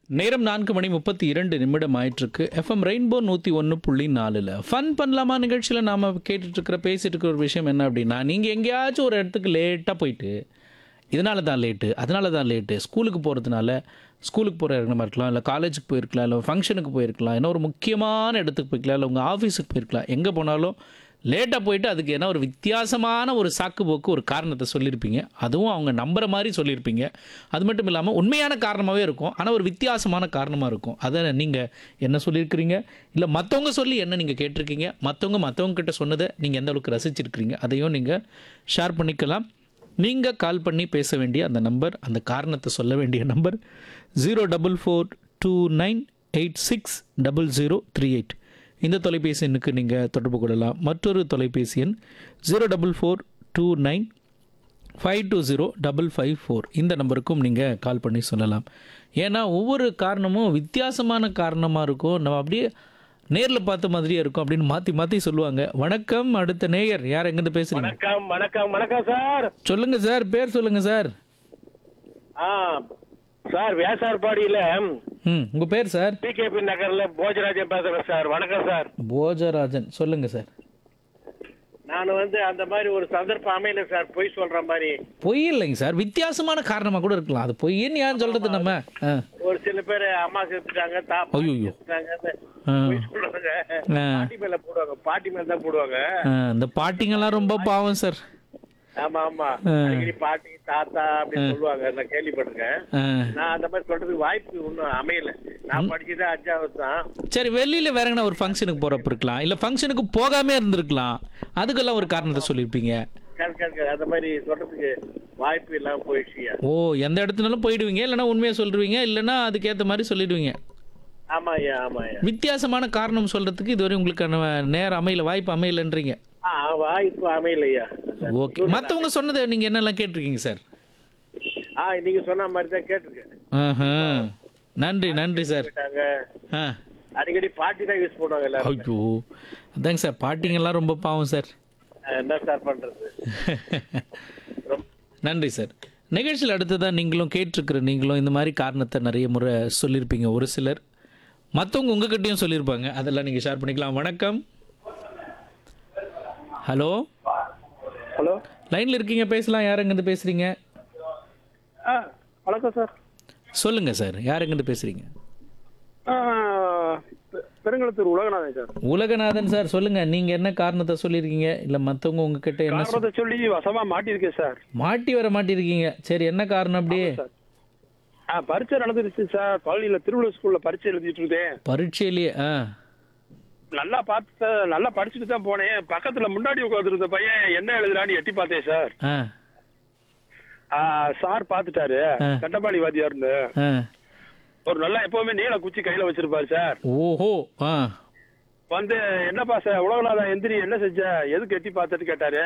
நேரம் நான்கு மணி முப்பத்தி இரண்டு நிமிடம் ஆயிட்டிருக்கு எஃப்எம் ரெயின்போ நூற்றி ஒன்று புள்ளி நாலில் ஃபன் பண்ணலாமா நிகழ்ச்சியில் நாம் கேட்டுட்டு இருக்கிற பேசிட்டு இருக்கிற ஒரு விஷயம் என்ன அப்படின்னா நீங்கள் எங்கேயாச்சும் ஒரு இடத்துக்கு லேட்டாக போயிட்டு இதனால தான் லேட்டு அதனால தான் லேட்டு ஸ்கூலுக்கு போகிறதுனால ஸ்கூலுக்கு போகிற இடமா இருக்கலாம் இல்லை காலேஜுக்கு போயிருக்கலாம் இல்லை ஃபங்க்ஷனுக்கு போயிருக்கலாம் இல்லை ஒரு முக்கியமான இடத்துக்கு போயிருக்கலாம் இல்லை உங்கள் ஆஃபீஸுக்கு போயிருக்கலாம் எங்கே போனாலும் லேட்டாக போயிட்டு அதுக்கு என்ன ஒரு வித்தியாசமான ஒரு சாக்கு போக்கு ஒரு காரணத்தை சொல்லியிருப்பீங்க அதுவும் அவங்க நம்புற மாதிரி சொல்லியிருப்பீங்க அது மட்டும் இல்லாமல் உண்மையான காரணமாகவே இருக்கும் ஆனால் ஒரு வித்தியாசமான காரணமாக இருக்கும் அதை நீங்கள் என்ன சொல்லியிருக்கிறீங்க இல்லை மற்றவங்க சொல்லி என்ன நீங்கள் கேட்டிருக்கீங்க மற்றவங்க மற்றவங்க கிட்ட சொன்னதை நீங்கள் எந்த அளவுக்கு ரசிச்சிருக்கிறீங்க அதையும் நீங்கள் ஷேர் பண்ணிக்கலாம் நீங்கள் கால் பண்ணி பேச வேண்டிய அந்த நம்பர் அந்த காரணத்தை சொல்ல வேண்டிய number zero double four two nine eight six double zero three eight இந்த தொலைபேசி எண்ணுக்கு நீங்கள் தொடர்பு கொள்ளலாம் மற்றொரு தொலைபேசி எண் zero double four two nine five two zero double five four இந்த நம்பருக்கும் நீங்கள் கால் பண்ணி சொல்லலாம் ஏன்னா ஒவ்வொரு காரணமும் வித்தியாசமான காரணமாக இருக்கும் நம்ம அப்படியே நேரில் பார்த்த மாதிரியே இருக்கும் அப்படின்னு மாற்றி மாற்றி சொல்லுவாங்க வணக்கம் அடுத்த நேயர் யார் எங்கேருந்து பேசுகிறீங்க வணக்கம் வணக்கம் வணக்கம் சார் சொல்லுங்க சார் பேர் சொல்லுங்க சார் ஆ சார் வியாசார்பாடியில ம் உங்க பேர் சார் பிகேபி நகர்ல போஜராஜன் பேசுறேன் சார் வணக்கம் சார் போஜராஜன் சொல்லுங்க சார் நான் வந்து அந்த மாதிரி ஒரு சந்தர்ப்பம் அமையல சார் பொய் சொல்ற மாதிரி பொய் இல்லைங்க சார் வித்தியாசமான காரணமாக கூட இருக்கலாம் அது பொய்ன்னு யாரும் சொல்றது நம்ம ஆ ஒரு சில பேர் அம்மா செத்துட்டாங்க தா ஐயையோ. செத்துட்டாங்க ஆ. பொய் சொல்றாங்க ஆ. பாட்டி மேல போடுவாங்க பாட்டி மேல தான் போடுவாங்க ஆ, இந்த பாட்டிங்கெல்லாம் ரொம்ப பாவம் சார் ஆமா ஆமா ஆ. அடிக்கடி பாட்டி தாத்தா அப்படின்னு சொல்லுவாங்க நான் கேள்விப்பட்டிருக்கேன் ஆ. நான் அந்த மாதிரி சொல்றதுக்கு வாய்ப்பு ஒன்றும் அமையல நான் படிச்சது அஞ்சாவது தான் சரி வெளியில் வேற எங்கன்னா ஒரு ஃபங்க்ஷனுக்கு போகிறப்ப இருக்கலாம் இல்லை ஃபங்க்ஷனுக்கு போகாமே இருந்திருக்கலாம் அதுக்கெல்லாம் ஒரு காரணத்தை சொல்லியிருப்பீங்க கரெக்ட் கரெக்ட் அந்த மாதிரி சொல்றதுக்கு வாய்ப்பு இல்லாம போயிடுச்சுயா ஓ எந்த இடத்துனாலும் போயிடுவீங்க இல்லைன்னா உண்மையை சொல்லிடுவீங்க இல்லைன்னா அதுக்கேற்ற மாதிரி சொல்லிடுவீங்க ஆமா ஐயா ஆமா ஐயா வித்தியாசமான காரணம் சொல்கிறதுக்கு இதுவரை உங்களுக்கான நேரம் அமையல வாய்ப்பு அமையலன்றீங்க ஆ வாய்ப்பு அமையலையா ஓகே மற்றவங்க சொன்னதை நீங்கள் என்னெல்லாம் கேட்டிருக்கீங்க சார் ஆ நீங்க சொன்ன மாதிரி தான் கேட்டிருக்கேன் ஆஹா நன்றி நன்றி சார் கேட்டாங்க ஆ அடிக்கடி பாட்டி தான் யூஸ் பண்ணுவாங்க எல்லாரும் ஐயோ அதாங்க சார் பாட்டிங்கெல்லாம் ரொம்ப பாவம் சார் ஆ, என்ன சார் பண்றது ரொம்ப- நன்றி சார் நிகழ்ச்சியில் அடுத்ததாக நீங்களும் கேட்டிருக்கிற நீங்களும் இந்த மாதிரி காரணத்தை நிறைய முறை சொல்லியிருப்பீங்க ஒரு சிலர் மற்றவங்க உங்ககிட்டயும் சொல்லியிருப்பாங்க அதெல்லாம் நீங்கள் ஷேர் பண்ணிக்கலாம் வணக்கம் ஹலோ ஹலோ லைனில் இருக்கீங்க பேசலாம் யார் எங்கேருந்து பேசுகிறீங்க ஆ வணக்கம் சார் சொல்லுங்கள் சார் யார் எங்கேருந்து பேசுகிறீங்க பெருங்குளத்தூர் உலகநாதன் சார் உலகநாதன் சார் சொல்லுங்கள் நீங்கள் என்ன காரணத்தை சொல்லியிருக்கீங்க இல்லை மற்றவங்க உங்ககிட்ட என்ன சொல்- காரணத்தை சொல்லி வசமா மாட்டியிருக்கேன் சார் மாட்டி வர மாட்டிருக்கீங்க சரி என்ன காரணம் அப்படியே ஆ பரீட்சை நடந்துருச்சு சார் பழனியில் திருவள்ளுவர் ஸ்கூல்ல பரீட்சை எழுதிட்டு இருந்தேன் பரீட்சையிலேயே ஆ நல்லா பார்த்து நல்லா படிச்சுட்டு தான் போனேன் பக்கத்துல முன்னாடி உட்காந்துருந்த பையன் என்ன எழுதுறான்னு எட்டி பார்த்தேன் சார் ஆ ஆ, சார் பார்த்துட்டாரு ஆ. கண்டபாடி வாத்தியார்னு ஆ ஒரு நல்லா எப்பவுமே நீல குச்சி கையில வச்சிருப்பாரு சார் ஓஹோ ஆ வந்து என்னப்பா சார் உலகநாதா எந்திரி என்ன செஞ்ச எதுக்கு எட்டி பார்த்துட்டு கேட்டாரு